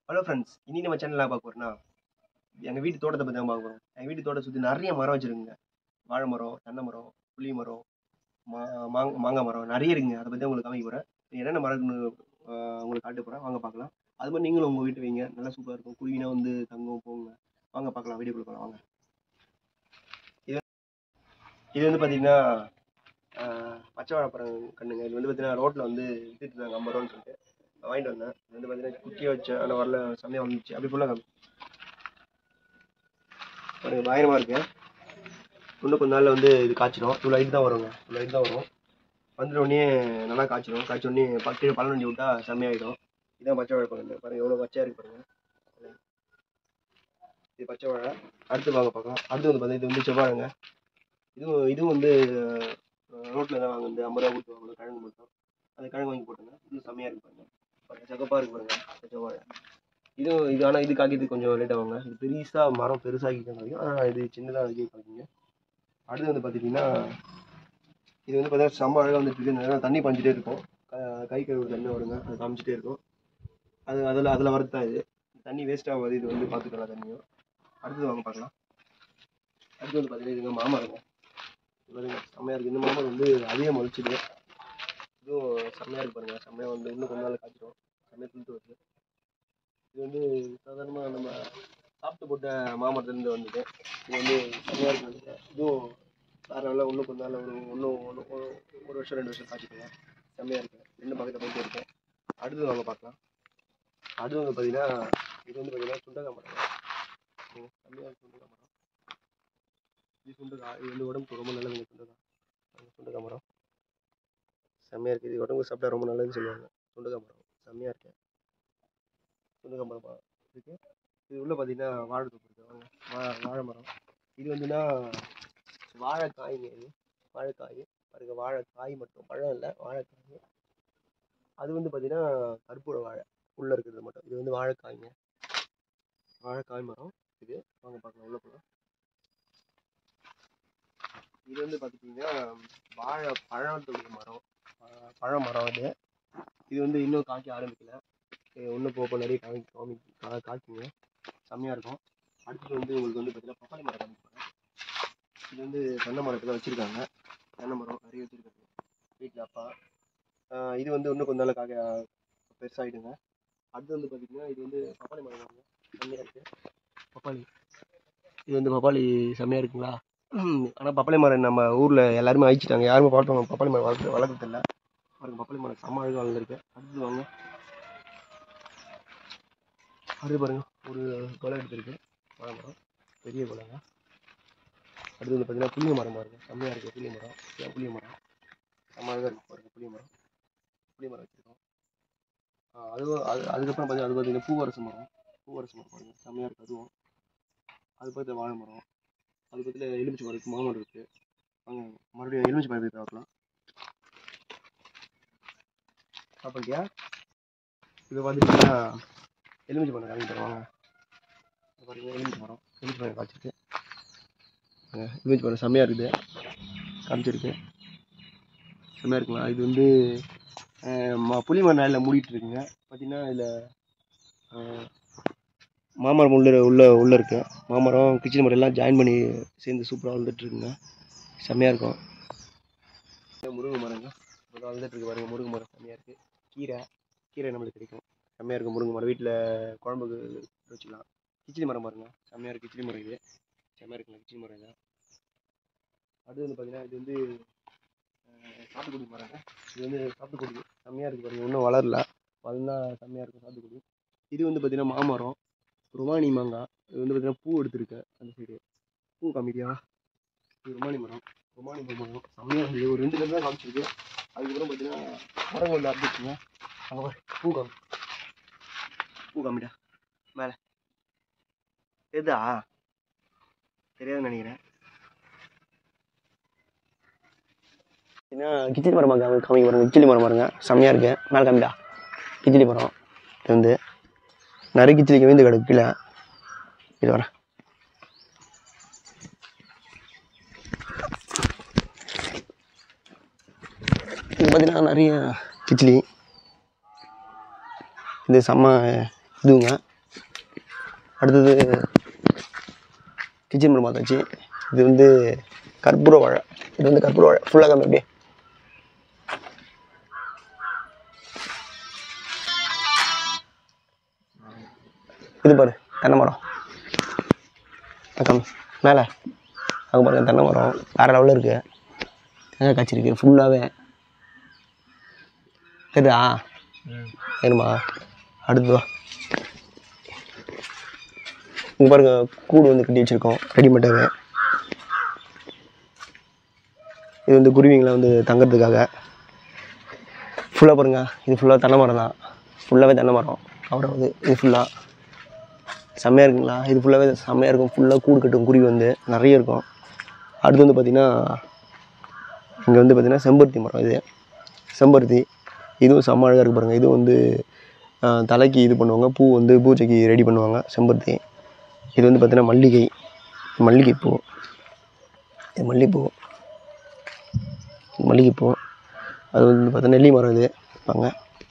Hello friends இனி நம்ம சேனலில் பார்க்க போகிறோம்னா எங்கள் வீட்டு தோட்டத்தை பற்றி தான் பார்க்க போகிறோம் எங்கள் வீட்டு தோட்டத்தை சுற்றி நிறைய மரம் வச்சுருக்குங்க வாழை மரம் தென்னை மரம் புளி மரம் மா மாங் மாங்காய் மரம் நிறைய இருக்குங்க அதை பற்றி உங்களுக்கு காமிக்க போகிறேன் என்னென்ன மரம் இருக்குன்னு ஆஹ் உங்களுக்கு காட்ட போகிறேன் வாங்க பார்க்கலாம் அது மாதிரி நீங்களும் உங்கள் வீட்டு வைங்க நல்லா சூப்பராக இருக்கும் குருவினா வந்து தங்கம் போங்க வாங்க பார்க்கலாம் வீடியோக்குள்ள போகலாம் வாங்க இது இது வந்து பார்த்தீங்கன்னா ஆஹ் பச்சை வாழைப்பழம் கண்ணுங்க இது வந்து பார்த்தீங்கன்னா ரோட்டில் வந்து வித்துட்டு இருந்தாங்க ஐம்பது ரூபான்னு சொல்லிட்டு நான் வாங்கிட்டு வந்தேன் இது வந்து பார்த்தீங்கன்னா குட்டியை வச்சேன் ஆனால் வரல செம்மையாக வந்துச்சு அப்படி ஃபுல்லாக காமி பாருங்க பயங்கரமாக இருக்கு இன்னும் கொஞ்ச நாளில் வந்து இது காய்ச்சிடும் இவ்வளோ ஹைட் தான் வருங்க இவ்வளோ ஹைட் தான் வரும் வந்துட்ட உடனே நல்லா காய்ச்சிடும் காய்ச்ச உடனே ப- கீழே பழம் வண்டி விட்டா செம்மையாயிடும் இதான் பச்சை வாழை பழம் பாருங்க எவ்வளோ பச்சையாக இருக்கு பாருங்க இது பச்சை வாழை அடுத்து வாங்க பார்க்கலாம் அடுத்து வந்து பார்த்தீங்கன்னா இது வந்து செவ்வாழைங்க இதுவும் இதுவும் வந்து ரோட்டில் தான் வாங்க இந்த ஐம்பது ரூபா கொடுத்து வாங்கணும் கிழங்கு மட்டும் அந்த கிழங்கு வாங்கி போட்டுங்க இது செம்மையாக இருக்கு பாருங்க பாருங்க சகப்பாக இருக்கு பாருங்க பச்சை வாழை இதுவும் இது ஆனால் இது காய்க்கிறது கொஞ்சம் லேட்டாக வாங்க இது பெருசாக மரம் பெருசாகி தான் காய்க்கும் ஆனால் இது சின்னதாக ஆகி காய்க்குங்க அடுத்து வந்து பார்த்துட்டிங்கன்னா இது வந்து பார்த்தீங்கன்னா செம்ம அழகாக வந்துட்டு இருக்கு நிறைய தண்ணி பாஞ்சிட்டே இருக்கும் க- கை கழுவு தண்ணி வருங்க அது காமிச்சிட்டே இருக்கும் அது அதில் அதில் வரது தான் இது தண்ணி வேஸ்ட் ஆகாது இது வந்து பார்த்துக்கலாம் தண்ணியும் அடுத்தது வாங்க பார்க்கலாம் அடுத்து வந்து பார்த்தீங்கன்னா இதுங்க மாமரங்க இது பாருங்க செம்மையாக இருக்குது இந்த மாமரம் வந்து அதிக முளைச்சிது இதுவும் செம்மையாக இருக்கு பாருங்க செம்மையாக வந்து இன்னும் கொஞ்ச நாள் காய்ச்சிடும் செம்மையாக துளுத்து வருது இது வந்து சாதாரணமாக நம்ம சாப்பிட்டு போட்ட மாமரத்துலேருந்து வந்தது இது வந்து செம்மையாக இருக்கு நினைக்கிறேன். இதுவும் வேறு நாளில் இன்னும் கொஞ்ச நாள் ஒரு இன்னும் ஒன்று ஒரு ஒரு வருஷம் ரெண்டு வருஷம் காய்ச்சிக்கோங்க செம்மையாக இருக்கு ரெண்டு பக்கத்தில் போயிட்டு இருக்கேன் அடுத்து வாங்க பார்க்கலாம் அடுத்து வந்து பார்த்தீங்கன்னா இது வந்து பார்த்தீங்கன்னா சுண்டக்காய் மரம் ம், செம்மையாக இருக்கு சுண்டக்காய் மரம் இது சுண்டக்காய் இது வந்து உடம்புக்கு ரொம்ப நல்லதுங்க சுண்டக்காய் அந்த சுண்டக்காய் மரம் செம்மையாக இருக்குது இது உடம்புக்கு சாப்பிட்டா ரொம்ப நல்லதுன்னு சொல்லுவாங்க சுண்டக்காய் மரம் செம்மையாக இருக்கு சுண்டக்காய் மரம் பா- இருக்கு இது உள்ள பார்த்தீங்கன்னா வாழை தோப்பு இருக்கு வாங்க வா வாழை மரம் இது வந்துன்னா வாழைக்காய்ங்க இது வாழைக்காய் பாருங்க வாழைக்காய் மட்டும் பழம் இல்லை வாழைக்காய் அது வந்து பார்த்தீங்கன்னா கற்பூர வாழை உள்ளே இருக்கிறது மட்டும் இது வந்து வாழைக்காய்ங்க வாழைக்காய் மரம் இது வாங்க பார்க்கலாம் உள்ள போகலாம் இது வந்து பார்த்துட்டிங்கன்னா வாழை பழத்துடைய மரம் பழ- பழ மரம் இது இது வந்து இன்னும் காய்க்க ஆரம்பிக்கல இது இன்னும் போக போக நிறைய காமி காமி கா காய்க்குங்க செம்மையாக இருக்கும் அடுத்தது வந்து உங்களுக்கு வந்து பார்த்தீங்கன்னா பப்பாளி மரம் காமிக்கிறேன் இது வந்து தென்னை மரத்தில் வச்சுருக்காங்க தென்னை மரம் நிறைய வச்சுருக்காங்க வீட்டில் அப்பா ஆஹ் இது வந்து இன்னும் கொஞ்ச நாள் காக்க பெருசாகிடுங்க அடுத்து வந்து பார்த்திங்கன்னா இது வந்து பப்பாளி மரம் பாருங்க செம்மையாக இருக்குது பப்பாளி இது வந்து பப்பாளி செம்மையாக இருக்குங்களா ஆனால் பப்பாளி மரம் நம்ம ஊரில் எல்லாருமே அழிச்சிட்டாங்க யாருமே பார்ப்பாங்க பப்பாளி மரம் வளர்த்து வளர்க்குறது இல்லை பாருங்க பப்பாளி மரம் செம்ம அழகாக வளர்ந்துருக்கு அடுத்து வாங்க அடுத்து பாருங்க ஒரு கொலை எடுத்திருக்கு வாழை மரம் பெரிய கொலைங்க அடுத்து வந்து பார்த்தீங்கன்னா புளிய மரம் பாருங்க செம்மையாக இருக்குது புளிய மரம் ஏன் புளிய மரம் செம்ம அழகாக இருக்குது பாருங்க புளிய மரம் புளிய மரம் வச்சுருக்கோம் அதுவும் அது அதுக்கப்புறம் பார்த்தீங்கன்னா அது பார்த்தீங்கன்னா பூவரசு மரம் பூவரசு மரம் பாருங்க செம்மையாக இருக்குது அதுவும் அது பக்கத்தில் வாழை மரம் அது பக்கத்தில் எலுமிச்சை மரம் இருக்குது மாமரம் இருக்குது வாங்க மறுபடியும் எலுமிச்சை மரம் போய் பார்க்கலாம் பார்ப்பீங்க இப்போ பார்த்துட்டிங்கன்னா எலுமிச்சை மரம் காமிட்டு வாங்க இது பாருங்க எலுமிச்சை மரம் எலுமிச்சை மரம் காய்ச்சிருக்கு எலுமிச்சை மரம் செம்மையாக இருக்குது காமிச்சிருக்கு செம்மையாக இருக்குங்களா இது வந்து அஹ், ம புளி மரம் நாளில் மூடிட்டு இருக்குங்க பார்த்தீங்கன்னா இதில் மாமரம் உள்ள உள்ள உள்ளே இருக்கு மாமரம் கிச்சன் மரம் எல்லாம் ஜாயின் பண்ணி சேர்ந்து சூப்பராக வந்துட்டு இருக்குங்க செம்மையாக இருக்கும் முருங்கை மரங்க அப்புறம் வந்துட்டு இருக்கு பாருங்க முருங்கை மரம் செம்மையாக இருக்குது கீரை கீரை நம்மளுக்கு கிடைக்கும் செம்மையாக இருக்கும் முருங்கை மரம் வீட்டில் குழம்புக்கு வச்சுக்கலாம் கிச்சிலி மரம் பாருங்க செம்மையாக இருக்குது கிச்சிலி மரம் இது செம்மையாக இருக்குங்க கிச்சிலி மரம் இது அடுத்து வந்து பார்த்தீங்கன்னா இது வந்து அஹ், சாத்துக்குடி மரங்க இது வந்து சாத்துக்குடி செம்மையாக இருக்குது பாருங்க இன்னும் வளரல வளர்ந்தா செம்மையாக இருக்கும் சாத்துக்குடி இது வந்து பார்த்தீங்கன்னா மாமரம் ருமானி மாங்காய் இது வந்து பார்த்தீங்கன்னா பூ எடுத்திருக்கு அந்த சைடு பூ காமிக்கியா இது ருமானி மரம் ருமானி மரம் செம்மையாக இருக்குது ஒரு ரெண்டு பேர் தான் காமிச்சிருக்கு அதுக்கப்புறம் பார்த்தீங்கன்னா மரங்கள் வந்து அப்படிச்சுங்க அங்கே பாரு பூ காமி பூ காமிடா மேலே எதா தெரியாதுன்னு நினைக்கிறேன் ஏன்னா கிச்சிலி மரம் காமி காமிக்க பாருங்க கிச்சிலி மரம் பாருங்க செம்மையாக இருக்கு மேலே காமிடா கிச்சிலி மரம் இது வந்து நிறைய கிச்சிலி கவிந்து கிடக்கு கீழே இது வரேன் இது பார்த்தீங்கன்னா நிறைய கிச்சிலி இது செம்ம இதுங்க அடுத்தது கிச்சன் ரூம் பார்த்தாச்சு இது வந்து கற்பூர வாழை இது வந்து கற்பூர வாழை ஃபுல்லாக காமி அப்படியே இது பாரு தென்னை மரம் அக்கம் மேலே அங்கே பாருங்க தென்னை மரம் வேறு லெவலில் இருக்குது தேங்காய் காய்ச்சிருக்கு ஃபுல்லாகவே தெரியுதா வேணுமா அடுத்து வா இங்கே பாருங்க கூடு வந்து கட்டி வச்சுருக்கோம் ரெடிமேட்டாகவே இது வந்து குருவிங்களை வந்து தங்கறதுக்காக ஃபுல்லாக பாருங்க இது ஃபுல்லாக தென்னை மரம் தான் ஃபுல்லாகவே தென்னை மரம் அப்புறம் வந்து இது ஃபுல்லாக செம்மையாக இருக்குங்களா இது ஃபுல்லாகவே செம்மையாக இருக்கும் ஃபுல்லாக கூடு கட்டும் குருவி வந்து நிறைய இருக்கும் அடுத்து வந்து பார்த்திங்கன்னா இங்கே வந்து பார்த்திங்கன்னா செம்பருத்தி மரம் இது செம்பருத்தி இதுவும் செம்ம அழகாக இருக்கு பாருங்கள் இதுவும் வந்து ஆஹ், தலைக்கு இது பண்ணுவாங்க பூ வந்து பூஜைக்கு ரெடி பண்ணுவாங்க செம்பருத்தி இது வந்து பார்த்திங்கன்னா மல்லிகை மல்லிகைப்பூ இது மல்லிகைப்பூ மல்லிகைப்பூ அது வந்து பார்த்தா நெல்லி மரம் இது வாங்க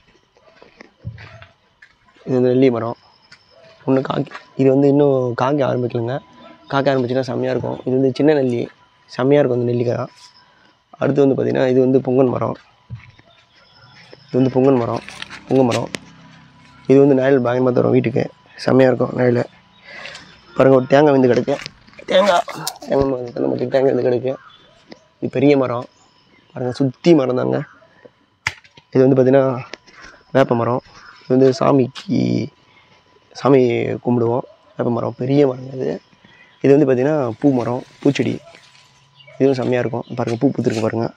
இது வந்து நெல்லி மரம் இன்னும் காக்கி இது வந்து இன்னும் காய்க்க ஆரம்பிக்கலைங்க காய்க்க ஆரம்பிச்சுன்னா செம்மையாக இருக்கும் இது வந்து சின்ன நெல்லி செம்மையாக இருக்கும் அந்த நெல்லிக்காய் அடுத்து வந்து பார்த்திங்கன்னா இது வந்து பொங்கல் மரம் இது வந்து பொங்கல் மரம் பொங்கல் மரம் இது வந்து நிழல் பயங்கரமாக தரும் வீட்டுக்கு செம்மையாக இருக்கும் நிழல் பாருங்கள் ஒரு தேங்காய் வந்து கிடக்கு தேங்காய் தேங்காய் மரம் தென்னை மரத்துக்கு தேங்காய் வந்து கிடக்கு இது பெரிய மரம் பாருங்கள் சுற்றி மரம் தாங்க இது வந்து பார்த்திங்கன்னா வேப்ப மரம் இது வந்து சாமிக்கு சாமி கும்பிடுவோம் வேப்ப மரம் பெரிய மரம் இது இது வந்து பார்த்திங்கன்னா பூ மரம் பூச்செடி இதுவும் செம்மையாக இருக்கும் பாருங்கள் பூ பூத்துருக்கு பாருங்கள்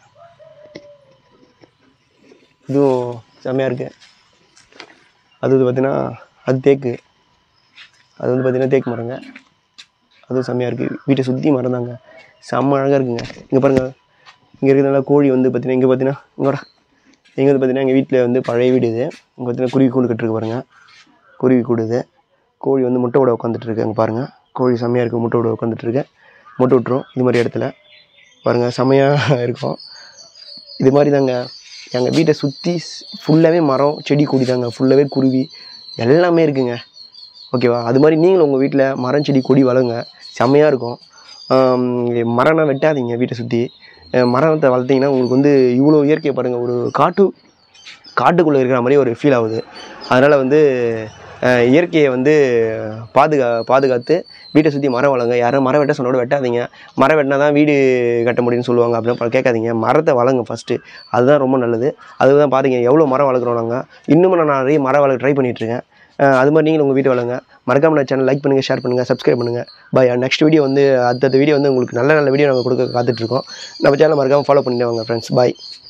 இதுவும் செம்மையாக இருக்குது அது வந்து பார்த்திங்கன்னா அது தேக்கு அது வந்து பார்த்திங்கன்னா தேக்கு மரங்க அதுவும் செம்மையாக இருக்குது வீட்டை சுற்றி மரம் தாங்க செம்ம அழகாக இருக்குங்க இங்கே பாருங்கள் இங்கே இருக்கிறதுனால கோழி வந்து பார்த்திங்கன்னா இங்கே பார்த்தீங்கன்னா இங்கோட இங்கே வந்து பார்த்திங்கன்னா எங்கள் வீட்டில் வந்து பழைய வீடு இது இங்கே பார்த்தீங்கன்னா குருவி கூடு கட்டிருக்கு பாருங்கள் குருவி கூடு இது கோழி வந்து முட்டை விட உட்காந்துட்டு இருக்கு அங்கே பாருங்கள் கோழி செம்மையாக இருக்குது முட்டை விட உட்காந்துட்டு இருக்கு முட்டை விட்டுரும் இது மாதிரி இடத்துல பாருங்கள் செம்மையாக இருக்கும் இது மாதிரி தாங்க எங்கள் வீட்டை சுற்றி ஃபுல்லாகவே மரம் செடி கொடி தாங்க ஃபுல்லாகவே குருவி எல்லாமே இருக்குங்க ஓகேவா அது மாதிரி நீங்களும் உங்கள் வீட்டில் மரம் செடி கொடி வளங்க செம்மையாக இருக்கும் ஆம், மரம்னா வெட்டாதீங்க வீட்டை சுற்றி மரத்தை வளர்த்தீங்கன்னா உங்களுக்கு வந்து இவ்வளோ இயற்கையை பாருங்கள் ஒரு காட்டு காட்டுக்குள்ளே இருக்கிற மாதிரி ஒரு ஃபீல் ஆகுது அதனால் வந்து அஹ், இயற்கையை வந்து பாதுகா பாதுகாத்து வீட்டை சுற்றி மரம் வளங்க யாரும் மரம் வெட்ட சொன்னோட வெட்டாதீங்க மரம் வெட்டினா தான் வீடு கட்ட முடியும்னு சொல்லுவாங்க அப்படின்னு பல கேட்காதீங்க மரத்தை வளங்க ஃபஸ்ட்டு அதுதான் ரொம்ப நல்லது அதுதான் பாருங்க எவ்வளோ மரம் வளர்க்குறோம் நாங்கள் இன்னும் நான் நிறைய மரம் வளர்க்க ட்ரை பண்ணிகிட்ருக்கேன் அது மாதிரி நீங்களும் உங்கள் வீட்டை வளங்க மறக்காம நான் சேனல் லைக் பண்ணுங்கள் ஷேர் பண்ணுங்கள் சப்ஸ்கிரைப் பண்ணுங்கள் பாய் நெக்ஸ்ட் வீடியோ வந்து அடுத்தடுத்த வீடியோ வந்து உங்களுக்கு நல்ல நல்ல வீடியோ நாங்கள் கொடுக்க காத்துட்ருக்கோம் நம்ம சேனல் மறக்காமல் ஃபாலோ பண்ணிட்டு வாங்க ஃப்ரெண்ட்ஸ் பாய்